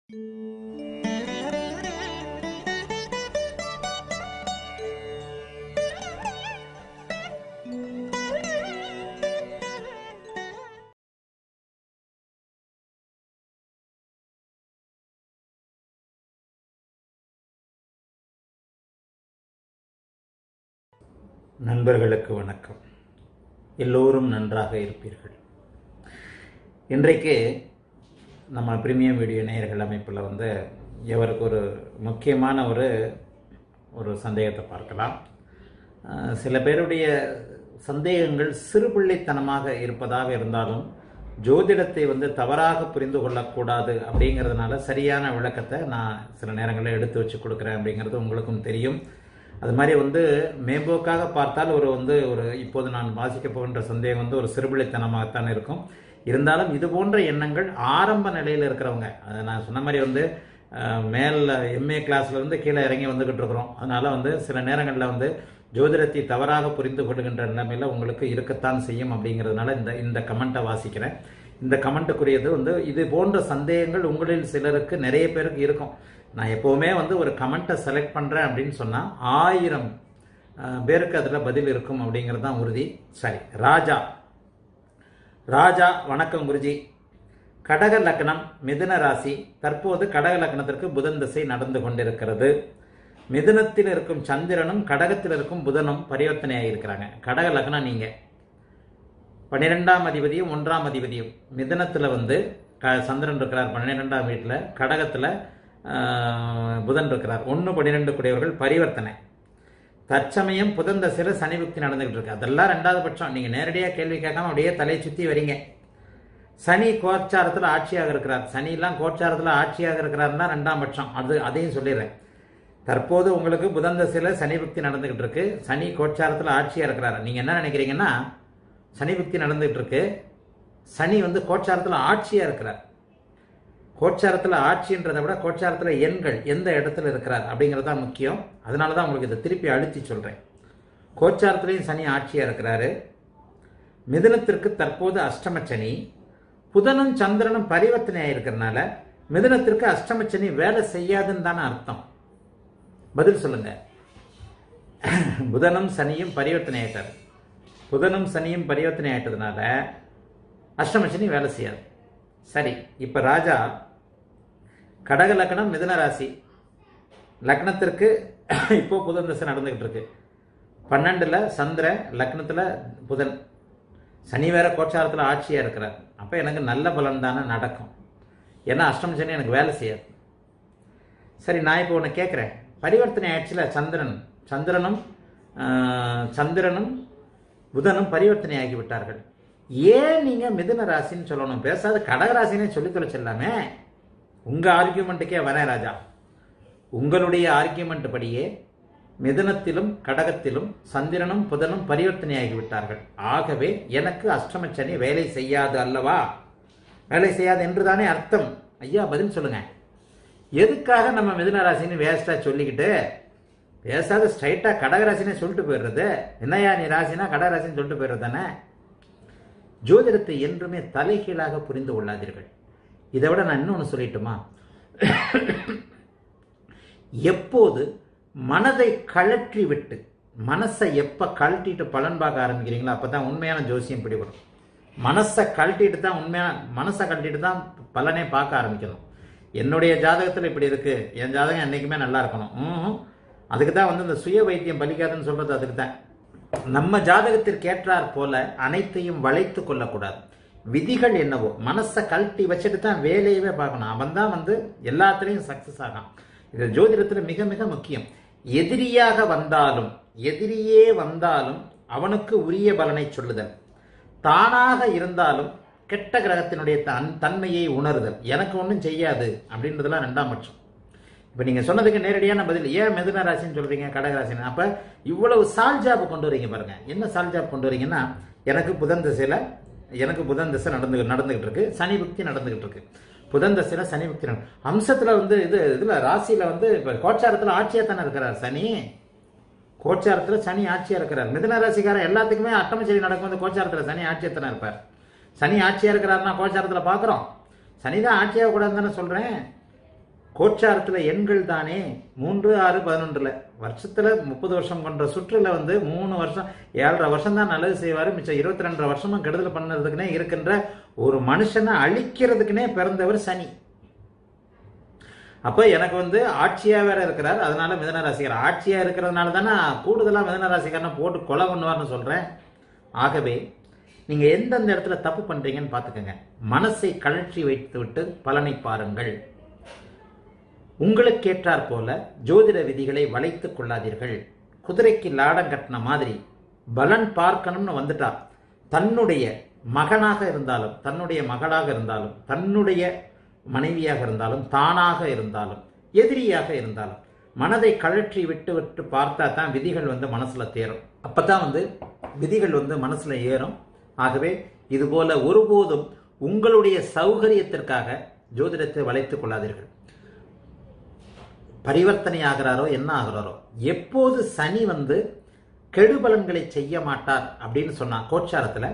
நண்பர்களுக்கு வணக்கம் எல்லோரும் நன்றாக இருப்பீர்கள் இன்றைக்கு நம்ம பிரீமியம் வீடியோ நேயர்கள் அமைப்பில் வந்து இவருக்கு ஒரு முக்கியமான ஒரு ஒரு சந்தேகத்தை பார்க்கலாம் அஹ், சில பேருடைய சந்தேகங்கள் சிறுபிள்ளைத்தனமாக இருப்பதாக இருந்தாலும் ஜோதிடத்தை வந்து தவறாக புரிந்து கொள்ளக்கூடாது அப்படிங்கிறதுனால சரியான விளக்கத்தை நான் சில நேரங்களில் எடுத்து வச்சு கொடுக்குறேன் அப்படிங்கிறது உங்களுக்கும் தெரியும் அது மாதிரி வந்து மேம்போக்காக பார்த்தால் ஒரு வந்து ஒரு இப்போது நான் வாசிக்க போகின்ற சந்தேகம் வந்து ஒரு சிறுபிள்ளைத்தனமாகத்தான் இருக்கும் இருந்தாலும் இது போன்ற எண்ணங்கள் ஆரம்ப நிலையில் இருக்கிறவங்க அதை நான் சொன்ன மாதிரி வந்து அஹ், மேல எம்ஏ கிளாஸ்ல இருந்து கீழே இறங்கி வந்துகிட்டு இருக்கிறோம் அதனால வந்து சில நேரங்களில் வந்து ஜோதிடத்தை தவறாக புரிந்து கொள்கின்ற நிலைமையில உங்களுக்கு இருக்கத்தான் செய்யும் அப்படிங்கிறதுனால இந்த இந்த கமெண்ட்டை வாசிக்கிறேன் இந்த கமெண்ட்டுக்குரியது வந்து இது போன்ற சந்தேகங்கள் உங்களில் சிலருக்கு நிறைய பேருக்கு இருக்கும் நான் எப்போவுமே வந்து ஒரு கமெண்ட்டை செலக்ட் பண்ணுறேன் அப்படின்னு சொன்னால் ஆயிரம் அஹ், பேருக்கு அதில் பதில் இருக்கும் அப்படிங்கிறது தான் உறுதி சரி ராஜா ராஜா வணக்கம் குருஜி கடக லக்னம் மிதுன ராசி தற்போது கடக லக்னத்திற்கு புதன் திசை நடந்து கொண்டிருக்கிறது மிதுனத்தில் இருக்கும் சந்திரனும் கடகத்தில் இருக்கும் புதனும் பரிவர்த்தனையாக இருக்கிறாங்க கடக லக்னம் நீங்க பன்னிரெண்டாம் அதிபதியும் ஒன்றாம் அதிபதியும் மிதுனத்தில் வந்து க சந்திரன் இருக்கிறார் பன்னிரெண்டாம் வீட்டில் கடகத்தில் புதன் இருக்கிறார் ஒன்று பன்னிரெண்டு கூடியவர்கள் பரிவர்த்தனை தற்சமயம் புதன் தசையில் சனி புக்தி நடந்துகிட்டு இருக்கு அதெல்லாம் ரெண்டாவது பட்சம் நீங்கள் நேரடியாக கேள்வி கேட்காம அப்படியே தலையை சுற்றி வரீங்க சனி கோச்சாரத்தில் ஆட்சியாக இருக்கிறார் சனிலாம் கோச்சாரத்தில் ஆட்சியாக இருக்கிறாருன்னா ரெண்டாம் பட்சம் அது அதையும் சொல்லிடுறேன் தற்போது உங்களுக்கு புதன் தசையில் சனி புக்தி நடந்துகிட்டு இருக்கு சனி கோச்சாரத்தில் ஆட்சியாக இருக்கிறார் நீங்கள் என்ன நினைக்கிறீங்கன்னா சனி புக்தி நடந்துகிட்டு இருக்கு சனி வந்து கோச்சாரத்தில் ஆட்சியாக இருக்கிறார் கோச்சாரத்தில் ஆட்சின்றதை விட கோச்சாரத்தில் எண்கள் எந்த இடத்துல இருக்கிறார் அப்படிங்கிறது தான் முக்கியம் அதனால தான் உங்களுக்கு இதை திருப்பி அழுத்தி சொல்கிறேன் கோச்சாரத்திலையும் சனி ஆட்சியாக இருக்கிறாரு மிதுனத்திற்கு தற்போது அஷ்டம சனி புதனும் சந்திரனும் பரிவர்த்தனையாக இருக்கிறனால மிதுனத்திற்கு அஷ்டம சனி வேலை செய்யாதுன்னு தானே அர்த்தம் பதில் சொல்லுங்க புதனும் சனியும் பரிவர்த்தனை ஆயிட்டார் புதனும் சனியும் பரிவர்த்தனை ஆயிட்டதுனால அஷ்டம சனி வேலை செய்யாது சரி இப்ப ராஜா கடக லக்னம் மிதுன ராசி லக்னத்திற்கு இப்போ புதன் தசை நடந்துகிட்டு இருக்கு பன்னெண்டுல சந்திரன் லக்னத்துல புதன் சனி வேற கோச்சாரத்தில் ஆட்சியா இருக்கிறார் அப்ப எனக்கு நல்ல பலன் தானே நடக்கும் ஏன்னா அஷ்டம சனி எனக்கு வேலை செய்யாது சரி நான் இப்போ ஒன்று கேட்குறேன் பரிவர்த்தனை ஆயிடுச்சுல சந்திரன் சந்திரனும் ஆஹ், சந்திரனும் புதனும் பரிவர்த்தனை ஆகி விட்டார்கள் ஏன் நீங்க மிதுன ராசின்னு சொல்லணும் பேசாத கடக ராசினே சொல்லி தொலைச்சிடலாமே உங்க ஆர்கியூமெண்ட்டுக்கே வரேன் ராஜா உங்களுடைய ஆர்கியூமெண்ட் படியே மிதுனத்திலும் கடகத்திலும் சந்திரனும் புதனும் பரிவர்த்தனையாகி விட்டார்கள் ஆகவே எனக்கு அஷ்டம சனி வேலை செய்யாது அல்லவா வேலை செய்யாது என்றுதானே அர்த்தம் ஐயா பதில் சொல்லுங்க எதுக்காக நம்ம மிதுன ராசின்னு வேஸ்டா சொல்லிக்கிட்டு பேசாத ஸ்ட்ரைட்டா கடகராசினே சொல்லிட்டு போயிடுறது என்னையா நீ ராசினா கடகராசின்னு சொல்லிட்டு போயிடுறது தானே ஜோதிடத்தை என்றுமே தலைகீழாக புரிந்து கொள்ளாதீர்கள் இதை விட நான் இன்னொன்று சொல்லட்டுமா எப்போது மனதை கழற்றி விட்டு மனசை எப்ப கழட்டிட்டு பலன் பார்க்க ஆரம்பிக்கிறீங்களோ அப்பதான் உண்மையான ஜோசியம் பிடிபடும் மனசை கழட்டிட்டு தான் உண்மையான மனசை கழட்டிட்டு தான் பலனே பார்க்க ஆரம்பிக்கணும் என்னுடைய ஜாதகத்தில் இப்படி இருக்கு என் ஜாதகம் என்னைக்குமே நல்லா இருக்கணும் ம்ஹும். அதுக்கு தான் வந்து இந்த சுய வைத்தியம் பலிக்காதுன்னு சொல்றது அதுக்கு தான் நம்ம ஜாதகத்திற்கு ஏற்றாற் போல அனைத்தையும் வளைத்து கொள்ளக்கூடாது விதிகள் என்னவோ மனசை கழட்டி வச்சுட்டு தான் வேலையவே பார்க்கணும் அவன் தான் வந்து எல்லாத்துலேயும் சக்சஸ் ஆகான் இது ஜோதிடத்தில் மிக மிக முக்கியம் எதிரியாக வந்தாலும் எதிரியே வந்தாலும் அவனுக்கு உரிய பலனை சொல்லுதல் தானாக இருந்தாலும் கெட்ட கிரகத்தினுடைய தன் தன்மையை உணருதல் எனக்கு ஒன்றும் செய்யாது அப்படின்றதெல்லாம் ரெண்டாம் பட்சம் இப்போ நீங்கள் சொன்னதுக்கு நேரடியான பதில் ஏன் மிதுன ராசின்னு சொல்றீங்க கடகராசின்னு அப்போ இவ்வளவு சால்ஜாப் கொண்டு வரீங்க பாருங்க என்ன சால்ஜாப் கொண்டு வரீங்கன்னா எனக்கு புதன் திசையில் எனக்கு புதன் திசை நடந்து நடந்துகிட்டு இருக்கு சனி புக்தி நடந்துகிட்டு இருக்கு புதன் தசையில சனி புக்தி நட- அம்சத்துல வந்து இது இதுல ராசியில வந்து இப்ப கோச்சாரத்துல ஆட்சியா தானே இருக்கிறார் சனி கோச்சாரத்துல சனி ஆட்சியா இருக்கிறார் மிதுன ராசிக்காரன் எல்லாத்துக்குமே அட்டமச்சரி நடக்கும் வந்து கோச்சாரத்துல சனி ஆட்சியா தானே இருப்பார் சனி ஆட்சியா இருக்கிறாருன்னா கோச்சாரத்துல பாக்குறோம் சனி தான் ஆட்சியாக கூடாதுன்னு தானே சொல்றேன் கோச்சாரத்தில் எண்கள் தானே மூன்று ஆறு பதினொன்றில் வருஷத்தில் முப்பது வருஷம் கொண்ட சுற்றுல வந்து மூணு வருஷம் ஏழரை வருஷம் தான் நல்லது செய்வார் மிச்சம் இருபத்தி ரெண்டரை வருஷமும் கெடுதல் பண்ணுறதுக்குனே இருக்கின்ற ஒரு மனுஷனை அழிக்கிறதுக்குனே பிறந்தவர் சனி அப்போ எனக்கு வந்து ஆட்சியாக வேற இருக்கிறார் அதனால மிதன ராசிக்கார் ஆட்சியாக இருக்கிறதுனால தானே கூடுதலாக மிதன ராசிக்காரனை போட்டு கொலை பண்ணுவார்னு சொல்கிறேன் ஆகவே நீங்கள் எந்தெந்த இடத்துல தப்பு பண்ணுறீங்கன்னு பார்த்துக்கோங்க மனசை கழற்றி வைத்து விட்டு பலனை பாருங்கள் உங்களுக்கேற்றாற் போல ஜோதிட விதிகளை வளைத்துக் கொள்ளாதீர்கள் குதிரைக்கு லாடம் கட்டின மாதிரி பலன் பார்க்கணும்னு வந்துட்டா தன்னுடைய மகனாக இருந்தாலும் தன்னுடைய மகளாக இருந்தாலும் தன்னுடைய மனைவியாக இருந்தாலும் தானாக இருந்தாலும் எதிரியாக இருந்தாலும் மனதை கழற்றி விட்டு விட்டு பார்த்தா தான் விதிகள் வந்து மனசுல தேரும் அப்பதான் வந்து விதிகள் வந்து மனசுல ஏறும் ஆகவே இது போல ஒருபோதும் உங்களுடைய சௌகரியத்திற்காக ஜோதிடத்தை வளைத்துக் கொள்ளாதீர்கள் பரிவர்த்தனை ஆகிறாரோ என்ன ஆகிறாரோ எப்போது சனி வந்து கெடுபலன்களை செய்ய மாட்டார் அப்படின்னு சொன்னா கோச்சாரத்துல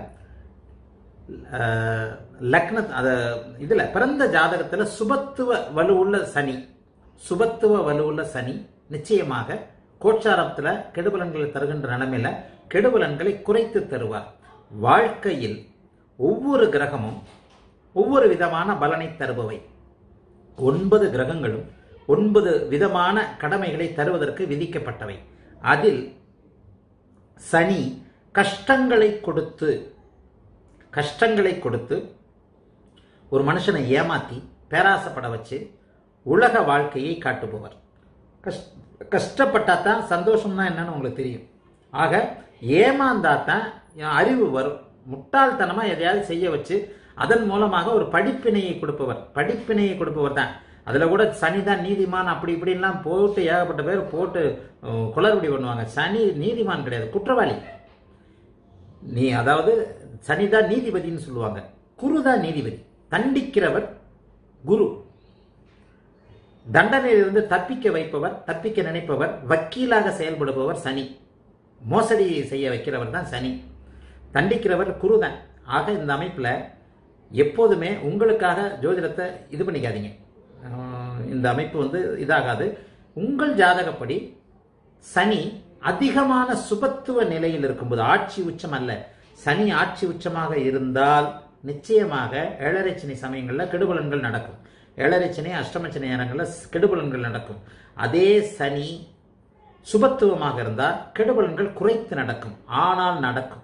அஹ், லக்ன அத இதுல பிறந்த ஜாதகத்துல சுபத்துவ வலுவுள்ள சனி சுபத்துவ வலுவுள்ள சனி நிச்சயமாக கோச்சாரத்துல கெடுபலன்களை தருகின்ற நிலைமையில கெடுபலன்களை குறைத்து தருவார் வாழ்க்கையில் ஒவ்வொரு கிரகமும் ஒவ்வொரு விதமான பலனை தருபவை ஒன்பது கிரகங்களும் ஒன்பது விதமான கடமைகளை தருவதற்கு விதிக்கப்பட்டவை அதில் சனி கஷ்டங்களை கொடுத்து கஷ்டங்களை கொடுத்து ஒரு மனுஷனை ஏமாத்தி பேராசப்பட வச்சு உலக வாழ்க்கையை காட்டுபவர் கஷ் கஷ்டப்பட்டா தான் சந்தோஷம்னா என்னன்னு உங்களுக்கு தெரியும் ஆக ஏமாந்தா தான் அறிவு வரும் முட்டாள்தனமா எதையாவது செய்ய வச்சு அதன் மூலமாக ஒரு படிப்பினையை கொடுப்பவர் படிப்பினையை கொடுப்பவர் தான் அதில் கூட சனி தான் நீதிமான் அப்படி இப்படின்லாம் போட்டு ஏகப்பட்ட பேர் போட்டு அஹ், குளறுபடி பண்ணுவாங்க சனி நீதிமான் கிடையாது குற்றவாளி நீ அதாவது சனிதான் நீதிபதின்னு சொல்லுவாங்க குருதான் நீதிபதி தண்டிக்கிறவர் குரு தண்டனையிலிருந்து தப்பிக்க வைப்பவர் தப்பிக்க நினைப்பவர் வக்கீலாக செயல்படுபவர் சனி மோசடி செய்ய வைக்கிறவர் தான் சனி தண்டிக்கிறவர் குருதான் ஆக இந்த அமைப்பில் எப்போதுமே உங்களுக்காக ஜோதிடத்தை இது பண்ணிக்காதீங்க ஆஹ் இந்த அமைப்பு வந்து இதாகாது உங்கள் ஜாதகப்படி சனி அதிகமான சுபத்துவ நிலையில் இருக்கும்போது ஆட்சி உச்சம் அல்ல சனி ஆட்சி உச்சமாக இருந்தால் நிச்சயமாக ஏழரை சனி சமயங்களில் கெடுபலன்கள் நடக்கும் ஏழரை சனி அஷ்டம சனி நேரங்களில் கெடுபலன்கள் நடக்கும் அதே சனி சுபத்துவமாக இருந்தால் கெடுபலன்கள் குறைத்து நடக்கும் ஆனால் நடக்கும்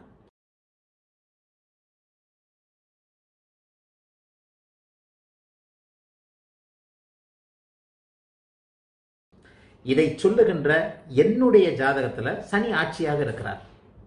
இதை சொல்லுகின்ற என்னுடைய ஜாதகத்துல சனி ஆட்சியாக இருக்கிறார்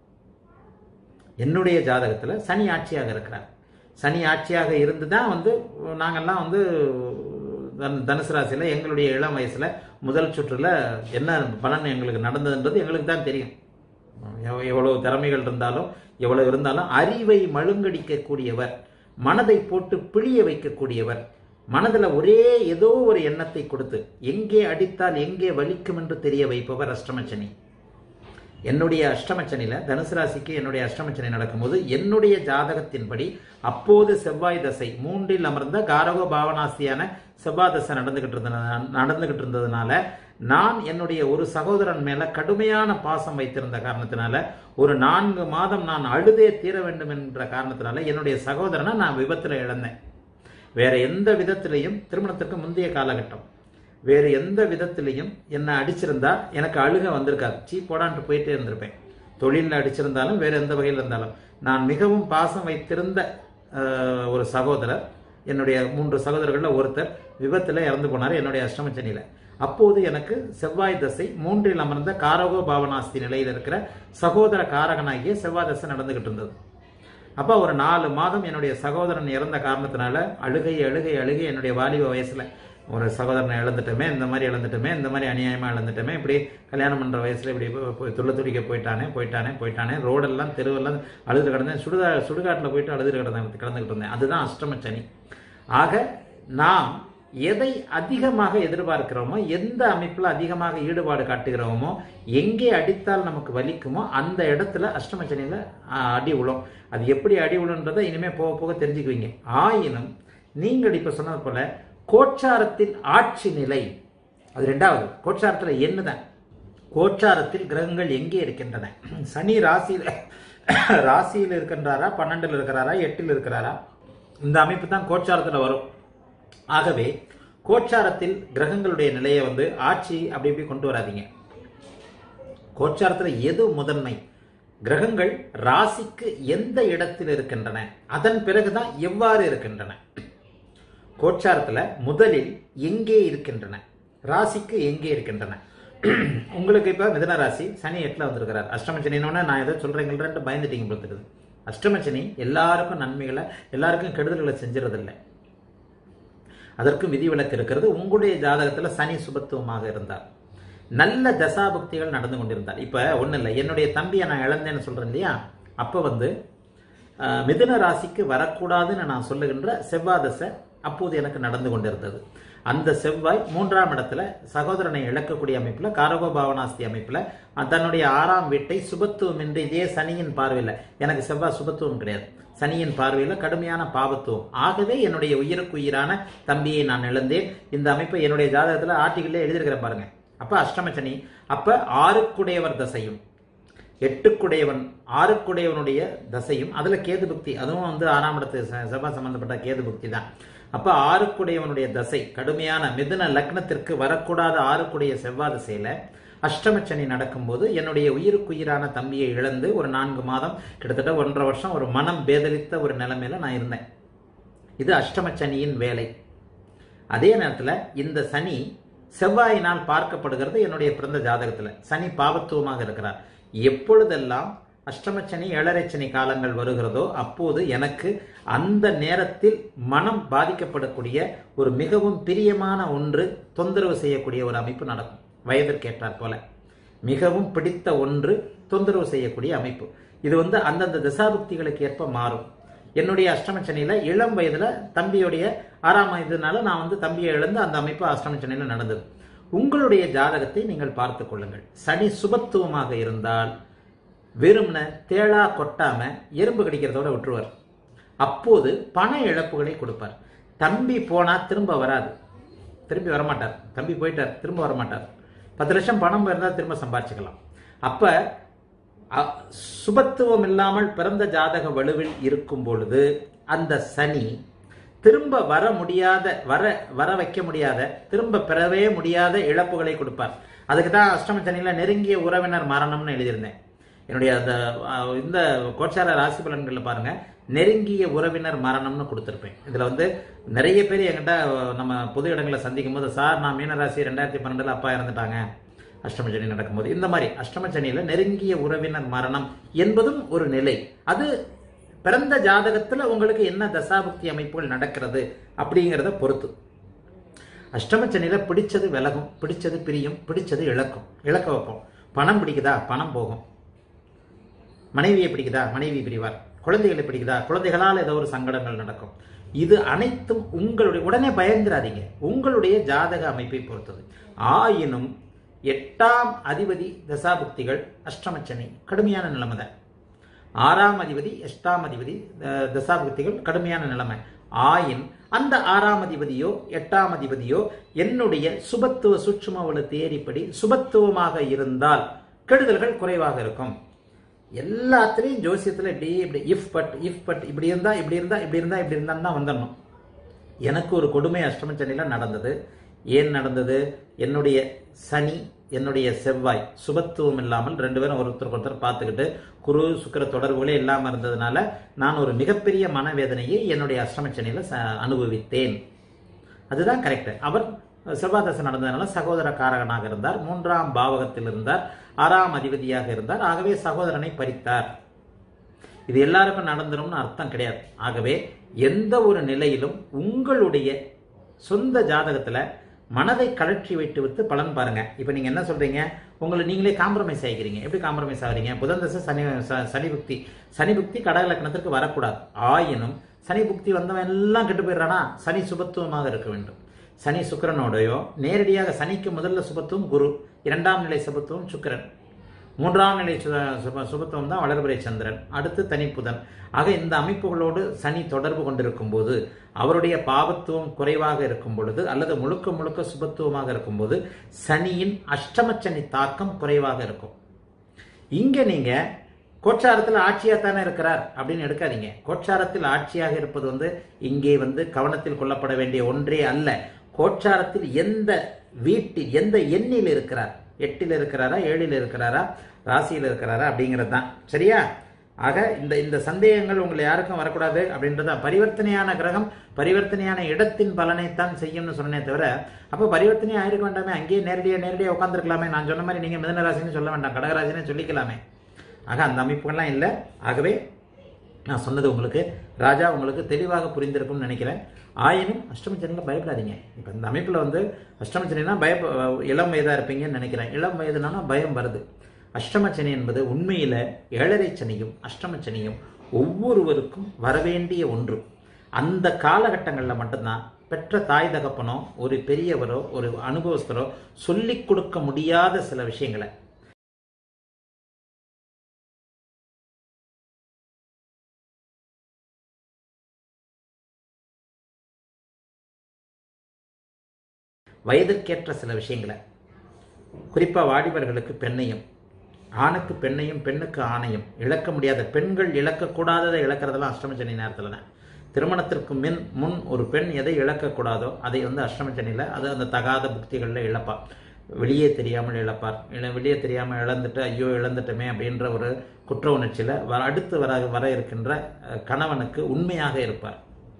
என்னுடைய ஜாதகத்துல சனி ஆட்சியாக இருக்கிறார் சனி ஆட்சியாக இருந்து தான் வந்து நாங்கெல்லாம் வந்து தன் தனுசு ராசியில் எங்களுடைய இளம் வயசுல முதல் சுற்றுல என்ன பலன் எங்களுக்கு நடந்ததுன்றது எங்களுக்கு தான் தெரியும் எவ்- எவ்வளவு திறமைகள் இருந்தாலும் எவ்வளவு இருந்தாலும் அறிவை மழுங்கடிக்கக்கூடியவர் மனதை போட்டு பிழிய வைக்கக்கூடியவர் மனதுல ஒரே ஏதோ ஒரு எண்ணத்தை கொடுத்து எங்கே அடித்தால் எங்கே வலிக்கும் என்று தெரிய வைப்பவர் அஷ்டமச்சனி என்னுடைய அஷ்டமச்சனில தனுசு ராசிக்கு என்னுடைய அஷ்டமச்சனி நடக்கும்போது என்னுடைய ஜாதகத்தின்படி அப்போது செவ்வாய் தசை மூன்றில் அமர்ந்த காரக பாவனாசியான செவ்வாய் தசை நடந்துகிட்டு இருந்த நடந்துகிட்டு இருந்ததுனால நான் என்னுடைய ஒரு சகோதரன் மேல கடுமையான பாசம் வைத்திருந்த காரணத்தினால ஒரு நான்கு மாதம் நான் அழுதே தீர வேண்டும் என்ற காரணத்தினால என்னுடைய சகோதரனை நான் விபத்துல இழந்தேன் வேற எந்த விதத்திலையும் திருமணத்துக்கு முந்தைய காலகட்டம் வேறு எந்த விதத்திலையும் என்னை அடிச்சிருந்தா எனக்கு அழுக வந்திருக்காது சீ போடான்ட்டு போயிட்டே இருந்திருப்பேன் தொழிலில் அடிச்சிருந்தாலும் வேறு எந்த வகையில் இருந்தாலும் நான் மிகவும் பாசம் வைத்திருந்த அஹ், ஒரு சகோதரர் என்னுடைய மூன்று சகோதரர்களில் ஒருத்தர் விபத்தில் இறந்து போனார் என்னுடைய அஷ்டமச்சனியில் அப்போது எனக்கு செவ்வாய் தசை மூன்றில் அமர்ந்த காரகோ பாவனாஸ்தி நிலையில் இருக்கிற சகோதர காரகனாகிய செவ்வாய் தசை நடந்துகிட்டு இருந்தது அப்போ ஒரு நாலு மாதம் என்னுடைய சகோதரன் இறந்த காரணத்தினால அழுகை அழுகை அழுகை என்னுடைய வாலிப வயசுல ஒரு சகோதரனை இழந்துட்டோமே இந்த மாதிரி இழந்துட்டோமே இந்த மாதிரி அநியாயமா இழந்துட்டோமே இப்படி கல்யாணம் பண்ற வயசுல இப்படி போய் போய் துள்ள துடிக்க போயிட்டானே போயிட்டானே போயிட்டானே ரோடெல்லாம் தெருவெல்லாம் அழுது கிடந்தேன் சுடுகா சுடுகாட்டில் போயிட்டு அழுது கிடந்தேன் கிடந்துகிட்டு இருந்தேன் அதுதான் அஷ்டம சனி ஆக நாம் எதை அதிகமாக எதிர்பார்க்கிறோமோ எந்த அமைப்பில் அதிகமாக ஈடுபாடு காட்டுகிறோமோ எங்கே அடித்தால் நமக்கு வலிக்குமோ அந்த இடத்துல அஷ்டமச்சனியில் அடி விழும் அது எப்படி அடி விழுன்றதை இனிமேல் போக போக தெரிஞ்சுக்குவீங்க ஆயினும் நீங்கள் இப்போ சொன்னது போல கோச்சாரத்தின் ஆட்சி நிலை அது ரெண்டாவது கோச்சாரத்தில் என்னதான் கோச்சாரத்தில் கிரகங்கள் எங்கே இருக்கின்றன சனி ராசியில் ராசியில் இருக்கின்றாரா பன்னெண்டில் இருக்கிறாரா எட்டில் இருக்கிறாரா இந்த அமைப்பு தான் கோச்சாரத்தில் வரும் ஆகவே கோச்சாரத்தில் கிரகங்களுடைய நிலையை வந்து ஆட்சி அப்படி இப்படி கொண்டு வராதீங்க கோச்சாரத்தில் எது முதன்மை கிரகங்கள் ராசிக்கு எந்த இடத்தில் இருக்கின்றன அதன் பிறகுதான் எவ்வாறு இருக்கின்றன கோச்சாரத்தில் முதலில் எங்கே இருக்கின்றன ராசிக்கு எங்கே இருக்கின்றன உங்களுக்கு இப்போ மிதன ராசி சனி எட்டில் வந்திருக்கிறார் அஷ்டம சனினோட நான் எதோ சொல்கிறேங்கள்ன்ட்டு பயந்துட்டீங்க பொறுத்துக்குது அஷ்டம சனி எல்லாருக்கும் நன்மைகளை எல்லாருக்கும் கெடுதல்களை செஞ்சிடறதில்லை அதற்கும் விதிவிலக்கு இருக்கிறது உங்களுடைய ஜாதகத்தில் சனி சுபத்துவமாக இருந்தார் நல்ல தசாபக்திகள் நடந்து கொண்டிருந்தார் இப்போ ஒன்றும் இல்லை என்னுடைய தம்பியை நான் இழந்தேன்னு சொல்கிறேன் இல்லையா அப்போ வந்து அஹ், மிதுன ராசிக்கு வரக்கூடாதுன்னு நான் சொல்லுகின்ற செவ்வாய் தசை அப்போது எனக்கு நடந்து கொண்டிருந்தது அந்த செவ்வாய் மூன்றாம் இடத்துல சகோதரனை இழக்கக்கூடிய அமைப்பில் காரகோ பாவனாஸ்தி அமைப்பில் தன்னுடைய ஆறாம் வீட்டை சுபத்துவம் என்று இதே சனியின் பார்வையில் எனக்கு செவ்வாய் சுபத்துவம் கிடையாது சனியின் பார்வையில் கடுமையான பாவத்துவம் ஆகவே என்னுடைய உயிருக்கு உயிரான தம்பியை நான் இழந்தேன் இந்த அமைப்பை என்னுடைய ஜாதகத்தில் ஆர்டிகிளே எழுதியிருக்கிறேன் பாருங்க அப்ப அஷ்டம சனி அப்ப ஆறுக்குடையவர் தசையும் எட்டுக்குடையவன் ஆறுக்குடையவனுடைய தசையும் அதுல கேது புக்தி அதுவும் வந்து ஆறாம் இடத்து செ- செவ்வாய் சம்பந்தப்பட்ட கேது புக்தி தான் அப்ப ஆறுக்குடையவனுடைய தசை கடுமையான மிதுன லக்னத்திற்கு வரக்கூடாத ஆறுக்குடைய செவ்வாய் தசையில அஷ்டமச்சனி நடக்கும்போது என்னுடைய உயிருக்குயிரான தம்பியை இழந்து ஒரு நான்கு மாதம் கிட்டத்தட்ட ஒன்றரை வருஷம் ஒரு மனம் பேதலித்த ஒரு நிலைமையில நான் இருந்தேன் இது அஷ்டமச்சனியின் வேலை அதே நேரத்தில் இந்த சனி செவ்வாயினால் பார்க்கப்படுகிறது என்னுடைய பிறந்த ஜாதகத்தில் சனி பாவத்துவமாக இருக்கிறார் எப்பொழுதெல்லாம் அஷ்டமச்சனி ஏழரைச்சனி காலங்கள் வருகிறதோ அப்போது எனக்கு அந்த நேரத்தில் மனம் பாதிக்கப்படக்கூடிய ஒரு மிகவும் பிரியமான ஒன்று தொந்தரவு செய்யக்கூடிய ஒரு அமைப்பு நடக்கும் வயதிற்கேற்றாற் போல மிகவும் பிடித்த ஒன்று தொந்தரவு செய்யக்கூடிய அமைப்பு இது வந்து அந்தந்த தசாபுக்திகளுக்கு ஏற்ப மாறும் என்னுடைய அஷ்டமச்சனியில இளம் வயதுல தம்பியுடைய ஆறாம் வயதுனால நான் வந்து தம்பியை இழந்து அந்த அமைப்பு அஷ்டமச்சனியில நடந்தது உங்களுடைய ஜாதகத்தை நீங்கள் பார்த்துக் கொள்ளுங்கள் சனி சுபத்துவமாக இருந்தால் வெறும்ன தேளா கொட்டாம எறும்பு கடிக்கிறதோட விட்டுருவார் அப்போது பண இழப்புகளை கொடுப்பார் தம்பி போனா திரும்ப வராது திரும்பி வரமாட்டார் தம்பி போயிட்டார் திரும்ப வரமாட்டார் பத்து லட்சம் பணம் இருந்தால் திரும்ப சம்பாதிச்சுக்கலாம் அப்ப அ- சுபத்துவம் இல்லாமல் பிறந்த ஜாதக வலுவில் இருக்கும் பொழுது அந்த சனி திரும்ப வர முடியாத வர வர வைக்க முடியாத திரும்ப பெறவே முடியாத இழப்புகளை கொடுப்பார் அதுக்கு தான் அஷ்டம சனியில நெருங்கிய உறவினர் மரணம்னு எழுதியிருந்தேன் என்னுடைய அந்த அஹ், இந்த கோச்சார ராசி பலன்கள்ல பாருங்க நெருங்கிய உறவினர் மரணம்னு கொடுத்துருப்பேன் இதுல வந்து நிறைய பேர் என்கிட்ட அஹ், நம்ம பொது இடங்களை சந்திக்கும் போது சார் நான் மீனராசி ரெண்டாயிரத்தி பன்னெண்டுல அப்பா இறந்துட்டாங்க அஷ்டம சனி நடக்கும்போது இந்த மாதிரி அஷ்டம சனியில நெருங்கிய உறவினர் மரணம் என்பதும் ஒரு நிலை அது பிறந்த ஜாதகத்துல உங்களுக்கு என்ன தசாபுக்தி அமைப்புகள் நடக்கிறது அப்படிங்கிறத பொறுத்து அஷ்டம சனியில பிடிச்சது விலகும் பிடிச்சது பிரியும் பிடிச்சது இழக்கும் இழக்க வைப்போம் பணம் பிடிக்குதா பணம் போகும் மனைவியை பிடிக்குதா மனைவி பிரிவார் குழந்தைகளை பிடிக்குதா குழந்தைகளால் ஏதோ ஒரு சங்கடங்கள் நடக்கும் இது அனைத்தும் உங்களுடைய உடனே பயந்துராதீங்க உங்களுடைய ஜாதக அமைப்பை பொறுத்தது ஆயினும் எட்டாம் அதிபதி தசாபுக்திகள் அஷ்டமச்சனி கடுமையான நிலைமை தான் ஆறாம் அதிபதி எட்டாம் அதிபதி அஹ், தசாபுக்திகள் கடுமையான நிலைமை ஆயின் அந்த ஆறாம் அதிபதியோ எட்டாம் அதிபதியோ என்னுடைய சுபத்துவ சூட்சுமவள தேரிப்படி சுபத்துவமாக இருந்தால் கெடுதல்கள் குறைவாக இருக்கும் எல்லாத்துலேயும் ஜோசியத்தில் இப்படி இப்படி இஃப் பட் இஃப் பட் இப்படி இருந்தா இப்படி இருந்தா இப்படி இருந்தா இப்படி இருந்தான்னு தான் வந்துடணும் எனக்கு ஒரு கொடுமை அஷ்டமச்சனியில் நடந்தது ஏன் நடந்தது என்னுடைய சனி என்னுடைய செவ்வாய் சுபத்துவம் இல்லாமல் ரெண்டு பேரும் ஒருத்தருக்கு ஒருத்தர் பார்த்துக்கிட்டு குரு சுக்கிர தொடர்புகளே இல்லாமல் இருந்ததுனால நான் ஒரு மிகப்பெரிய மனவேதனையை என்னுடைய அஷ்டமச்சனியில் ச அனுபவித்தேன் அதுதான் கரெக்ட் அவர் செவ்வாதசை நடந்ததுனால சகோதர காரகனாக இருந்தார் மூன்றாம் பாவகத்தில் இருந்தார் ஆறாம் அதிபதியாக இருந்தார் ஆகவே சகோதரனை பறித்தார் இது எல்லாருக்கும் நடந்துரும்னு அர்த்தம் கிடையாது ஆகவே எந்த ஒரு நிலையிலும் உங்களுடைய சொந்த ஜாதகத்துல மனதை கழற்றி வைத்து விட்டு பலன் பாருங்க இப்போ நீங்க என்ன சொல்றீங்க உங்களை நீங்களே காம்ப்ரமைஸ் ஆகிக்கிறீங்க எப்படி காம்ப்ரமைஸ் ஆகிறீங்க புதன் தசை சனி ச- சனி புக்தி சனி புக்தி கடக லக்னத்திற்கு வரக்கூடாது ஆயினும் சனி புக்தி வந்தவன் எல்லாம் கெட்டு போயிடுறானா சனி சுபத்துவமாக இருக்க வேண்டும் சனி சுக்கிரனோடையோ நேரடியாக சனிக்கு முதல்ல சுபத்துவம் குரு இரண்டாம் நிலை சுபத்துவம் சுக்கிரன் மூன்றாம் நிலை சு- சுப சுபத்துவம் தான் வளர்பிறை சந்திரன் அடுத்து தனி புதன் ஆக இந்த அமைப்புகளோடு சனி தொடர்பு கொண்டிருக்கும் போது அவருடைய பாவத்துவம் குறைவாக இருக்கும் பொழுது அல்லது முழுக்க முழுக்க சுபத்துவமாக இருக்கும்போது சனியின் அஷ்டமச்சனி தாக்கம் குறைவாக இருக்கும் இங்க நீங்க கோச்சாரத்தில் ஆட்சியாக தானே இருக்கிறார் அப்படின்னு எடுக்காதீங்க கோச்சாரத்தில் ஆட்சியாக இருப்பது வந்து இங்கே வந்து கவனத்தில் கொள்ளப்பட வேண்டிய ஒன்றே அல்ல கோச்சாரத்தில் எந்த வீட்டில் எந்த எண்ணில் இருக்கிறார் எட்டில் இருக்கிறாரா ஏழில் இருக்கிறாரா ராசியில் இருக்கிறாரா அப்படிங்கிறது தான் சரியா ஆக இந்த இந்த சந்தேகங்கள் உங்களை யாருக்கும் வரக்கூடாது அப்படின்றத பரிவர்த்தனையான கிரகம் பரிவர்த்தனையான இடத்தின் பலனைத்தான் செய்யும்னு சொன்னே தவிர அப்போ பரிவர்த்தனை ஆயிருக்க வேண்டாமே அங்கேயே நேரடியாக நேரடியாக உட்காந்துருக்கலாமே நான் சொன்ன மாதிரி நீங்கள் மிதன ராசின்னு சொல்ல வேண்டாம் கடகராசின்னு சொல்லிக்கலாமே ஆக அந்த அமைப்புகள்லாம் இல்லை ஆகவே நான் சொன்னது உங்களுக்கு ராஜா உங்களுக்கு தெளிவாக புரிந்திருக்கும்னு நினைக்கிறேன் ஆயினும் அஷ்டமச்சனியில் பயப்படாதீங்க இப்போ இந்த அமைப்பில் வந்து அஷ்டமச்சனினா பய இளம் வயதாக இருப்பீங்கன்னு நினைக்கிறேன் இளம் வயதுனால பயம் வருது அஷ்டமச்சனி என்பது உண்மையில் ஏழரை சனியும் அஷ்டமச்சனியும் ஒவ்வொருவருக்கும் வரவேண்டிய ஒன்று அந்த காலகட்டங்களில் மட்டும்தான் பெற்ற தாய் தகப்பனோ ஒரு பெரியவரோ ஒரு அனுபவஸ்தரோ சொல்லிக் கொடுக்க முடியாத சில விஷயங்களை வயதுக்கேற்ற சில விஷயங்களை குறிப்பாக வாலிபர்களுக்கு பெண்ணையும் ஆணுக்கு பெண்ணையும் பெண்ணுக்கு ஆணையும் இழக்க முடியாத பெண்கள் இழக்கக்கூடாததை இழக்கிறதெல்லாம் அஷ்டமச்சனி நேரத்தில் தான் திருமணத்திற்கு மின் முன் ஒரு பெண் எதை இழக்கக்கூடாதோ அதை வந்து அஷ்டமச்சனியில் அது அந்த தகாத புக்திகளில் இழப்பார் வெளியே தெரியாமல் இழப்பார் இல்லை வெளியே தெரியாமல் இழந்துட்டு ஐயோ இழந்துட்டோமே அப்படின்ற ஒரு குற்ற உணர்ச்சியில் வர அடுத்து வர வர இருக்கின்ற அஹ், கணவனுக்கு உண்மையாக இருப்பார்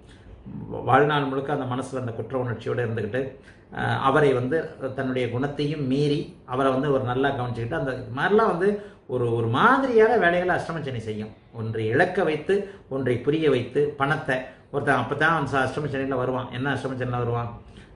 வாழ்நாள் முழுக்க அந்த மனசில் அந்த குற்ற உணர்ச்சியோடு இருந்துக்கிட்டு அஹ், அவரை வந்து தன்னுடைய குணத்தையும் மீறி அவரை வந்து ஒரு நல்லா கவனிச்சுக்கிட்டு அந்த மாதிரிலாம் வந்து ஒரு ஒரு மாதிரியான வேலைகளை அஷ்டமச்சனி செய்யும் ஒன்றை இழக்க வைத்து ஒன்றை புரிய வைத்து பணத்தை ஒருத்தன் அப்போ தான் அவன் அஷ்டமச்சனியில் வருவான் என்ன அஷ்டமச்சனியில் வருவான்